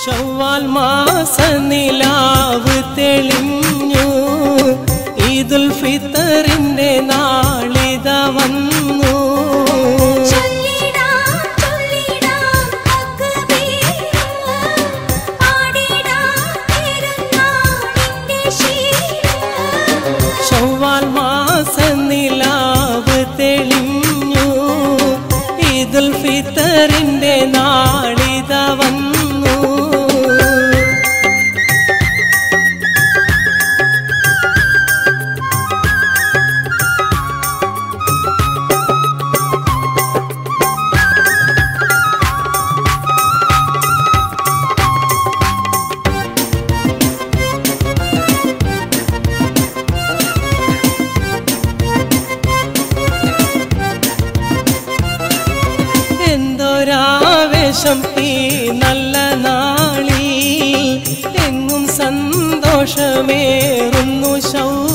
ഷവ്വാൽ മാസ നിലാവ് തെളിഞ്ഞു ഈദുൽ ഫിത്തറിന്റെ നാളിത വന്നു ചൊല്ലിടാം ചൊല്ലിടാം തക്ബീർ പാടിടാം പെരുന്നാളിന്റെ ശീർ ഷവ്വാൽ മാസ നിലാവ് തെളിഞ്ഞു ഈദുൽ ഫിത്തറിന്റെ നാളിത വന്നു എന്തൊരാവേശം ഈ നല്ല നാളിൽ എങ്ങും സന്തോഷമേറുന്നു ശൗ